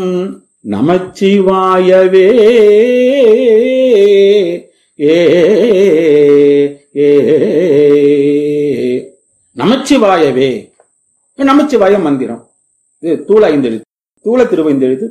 நமச்சிவாயவே ஏ ஏ நமச்சிவாயவே நமச்சிவாய மந்திரம் இது தூள ஐந்து எழுத்து தூள திருவைந்து எழுத்து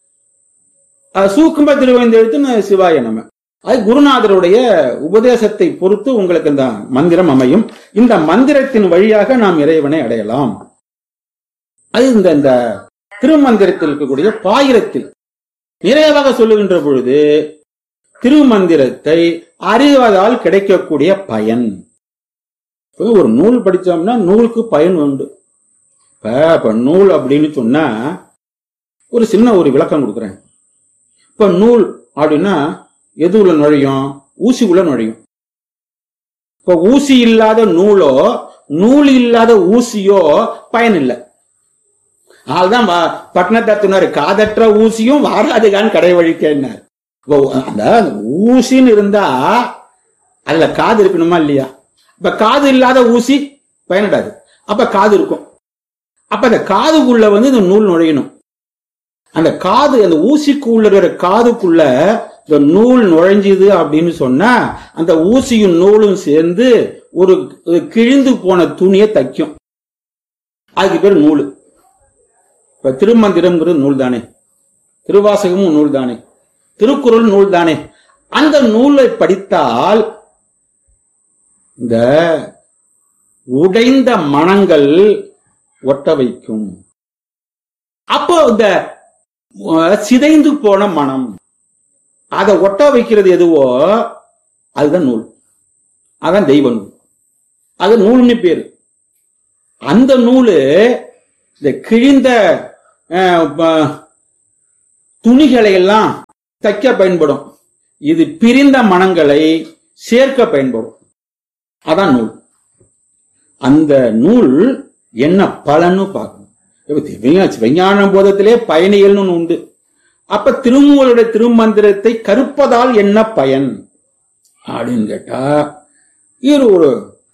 அஹ், சூக்கும திருவைந்து எழுத்து சிவாய நம அது குருநாதருடைய உபதேசத்தை பொறுத்து உங்களுக்கு இந்த மந்திரம் அமையும் இந்த மந்திரத்தின் வழியாக நாம் இறைவனை அடையலாம் அது இந்த இந்த திருமந்திரத்தில் இருக்கக்கூடிய பாயிரத்தில் நிறைவாக சொல்லுகின்ற பொழுது திருமந்திரத்தை அறிவதால் கிடைக்கக்கூடிய பயன் இப்ப ஒரு நூல் படிச்சோம்னா நூலுக்கு பயன் உண்டு இப்ப இப்ப நூல் அப்படின்னு சொன்னா ஒரு சின்ன ஒரு விளக்கம் கொடுக்குறேன் இப்ப நூல் அப்படின்னா எது உள்ள நுழையும் ஊசி உள்ள நுழையும் இப்ப ஊசி இல்லாத நூலோ நூல் இல்லாத ஊசியோ பயன் இல்லை அதுதான் பட்டணத்தார் காதற்ற ஊசியும் வாராதுகான் கடை வழிக்கன்னார் இப்போ அந்த ஊசின்னு இருந்தா அதுல காது இருக்கணுமா இல்லையா இப்ப காது இல்லாத ஊசி பயனடாது அப்ப காது இருக்கும் அப்ப அந்த காதுக்குள்ள வந்து இந்த நூல் நுழையணும் அந்த காது அந்த ஊசிக்குள்ள இருக்கிற காதுக்குள்ள இந்த நூல் நுழைஞ்சுது அப்படின்னு சொன்னா அந்த ஊசியும் நூலும் சேர்ந்து ஒரு ஒரு கிழிந்து போன துணியை தைக்கும் அதுக்கு பேர் நூல் இப்ப திருமந்திரம்ங்கிறது நூல் தானே திருவாசகமும் நூல் தானே திருக்குறள் நூல் தானே அந்த நூலை படித்தால் இந்த உடைந்த மனங்கள் ஒட்ட வைக்கும் அப்போ இந்த அஹ், சிதைந்து போன மனம் அதை ஒட்ட வைக்கிறது எதுவோ அதுதான் நூல் அதான் தெய்வ நூல் அது நூல்னு பேரு அந்த நூலு இந்த கிழிந்த அஹ், ப- துணிகளை எல்லாம் தைக்க பயன்படும் இது பிரிந்த மனங்களை சேர்க்க பயன்படும் அதான் நூல் அந்த நூல் என்ன பலன்னு பார்க்கணும் இப்ப திவ்ய- விஞ்ஞான போதத்திலே பயணிகள்னு ஒண்ணு உண்டு அப்ப திருமூலருடைய திருமந்திரத்தை கருப்பதால் என்ன பயன் அப்படின்னு கேட்டா இது ஒரு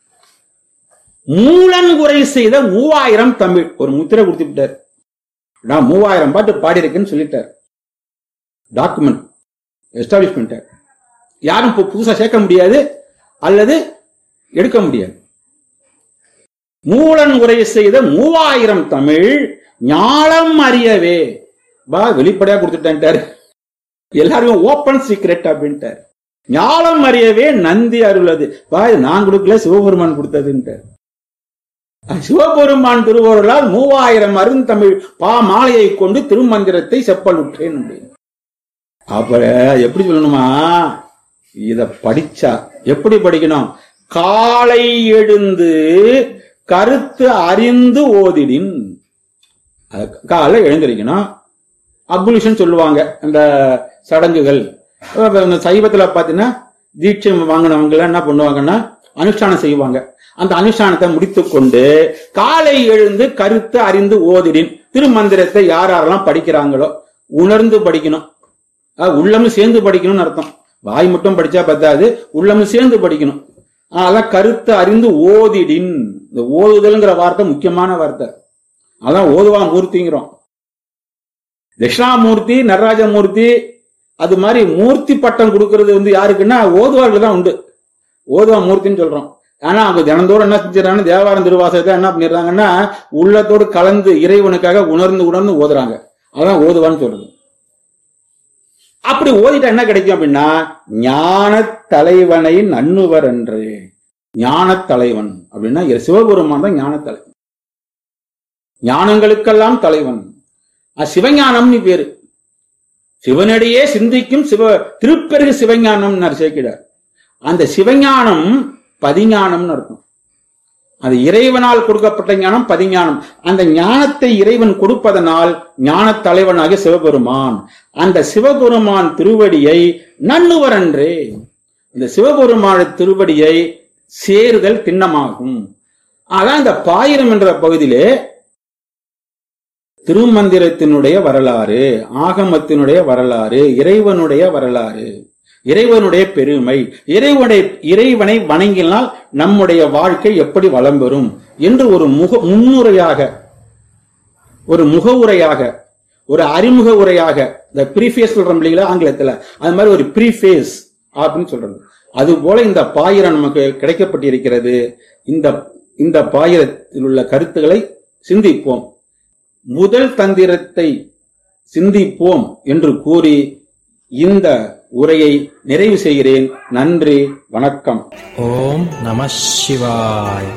மூலன் குறை செய்த மூவாயிரம் தமிழ் ஒரு முத்திரை கொடுத்து விட்டார் நான் மூவாயிரம் பாட்டு பாடியிருக்கேன்னு சொல்லிட்டார் டாக்குமெண்ட் எஸ்டாப்ளிஷ் பண்ணிட்டார் யாரும் இப்போ புதுசா சேர்க்க முடியாது அல்லது எடுக்க முடியாது மூலன் உரை செய்த மூவாயிரம் தமிழ் ஞாலம் அறியவே வா வெளிப்படையா கொடுத்துட்டான்ட்டாரு எல்லாருமே ஓப்பன் சீக்ரெட் அப்படின்ட்டார் ஞாலம் அறியவே நந்தி அருளது வா இது நான் கொடுக்கல சிவபெருமான் கொடுத்ததுன்ட்டார் சிவபெருமான் திருவருளால் மூவாயிரம் அருந்தமிழ் பா மாலையை கொண்டு திருமந்திரத்தை செப்பலுற்றேன் அப்படின்னு. அப்ப எப்படி சொல்லணுமா இத படிச்சா எப்படி படிக்கணும் காலை எழுந்து கருத்து அறிந்து ஓதிடின் அது காலை எழுந்திருக்கணும் அபுலிஷன் சொல்லுவாங்க இந்த சடங்குகள் இப்ப இந்த சைவத்துல பாத்தீங்கன்னா தீட்சை வாங்கினவங்க என்ன பண்ணுவாங்கன்னா அனுஷ்டானம் செய்வாங்க அந்த அனுஷ்டானத்தை முடித்துக் கொண்டு காலை எழுந்து கருத்து அறிந்து ஓதிடின் திருமந்திரத்தை யார் யாரெல்லாம் படிக்கிறாங்களோ உணர்ந்து படிக்கணும் அஹ் உள்ளமும் சேர்ந்து படிக்கணும்னு அர்த்தம் வாய் மட்டும் படிச்சா பத்தாது உள்ளமும் சேர்ந்து படிக்கணும் அதான் கருத்து அறிந்து ஓதிடின் இந்த ஓதுதல்ங்கிற வார்த்தை முக்கியமான வார்த்தை அதான் ஓதுவா மூர்த்திங்கிறோம் தட்சிணாமூர்த்தி நடராஜமூர்த்தி அது மாதிரி மூர்த்தி பட்டம் கொடுக்கறது வந்து யாருக்குன்னா ஓதுவார்கள் தான் உண்டு ஓதுவா மூர்த்தின்னு சொல்றோம் ஆனா அவங்க தினந்தோறும் என்ன செஞ்சிடறாங்க தேவாரம் திருவாசகத்தை என்ன பண்ணிடுறாங்கன்னா உள்ளத்தோடு கலந்து இறைவனுக்காக உணர்ந்து உணர்ந்து ஓதுறாங்க அதான் ஓதுவான்னு சொல்றது அப்படி ஓதிட்டா என்ன கிடைக்கும் அப்படின்னா ஞான தலைவனை நன்னுவர் என்று ஞான தலைவன் அப்படின்னா இவர் சிவபெருமான் தான் ஞான தலைவன் ஞானங்களுக்கெல்லாம் தலைவன் அது சிவஞானம்னு பேரு சிவனடியே சிந்திக்கும் சிவ திருப்பெருகு சிவஞானம் சேர்க்கிறார் அந்த சிவஞானம் பதிஞானம்னு அர்த்தம் அது இறைவனால் கொடுக்கப்பட்ட ஞானம் பதிஞானம் அந்த ஞானத்தை இறைவன் கொடுப்பதனால் ஞான தலைவனாகிய சிவபெருமான் அந்த சிவபெருமான் திருவடியை நன்னுவர் என்றே இந்த சிவபெருமான திருவடியை சேருதல் திண்ணமாகும் அதான் இந்த பாயிரம் என்ற பகுதியிலே திருமந்திரத்தினுடைய வரலாறு ஆகமத்தினுடைய வரலாறு இறைவனுடைய வரலாறு இறைவனுடைய பெருமை இறைவனை இறைவனை வணங்கினால் நம்முடைய வாழ்க்கை எப்படி வளம் பெறும் என்று ஒரு முக முன்னுரையாக ஒரு முகவுரையாக ஒரு அறிமுக உரையாக இந்த ப்ரீஃபேஸ் சொல்றோம் இல்லைங்களா ஆங்கிலத்துல அது மாதிரி ஒரு ப்ரீஃபேஸ் அப்படின்னு சொல்றது அது போல இந்த பாயிரம் நமக்கு கிடைக்கப்பட்டிருக்கிறது இந்த இந்த பாயிரத்தில் உள்ள கருத்துக்களை சிந்திப்போம் முதல் தந்திரத்தை சிந்திப்போம் என்று கூறி இந்த உரையை நிறைவு செய்கிறேன் நன்றி வணக்கம் ஓம் நம சிவாய்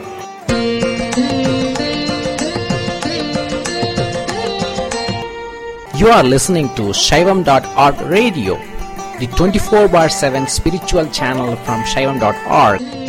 You are listening to Shaivam.org radio, the 24 bar 7 spiritual channel from Shaivam.org.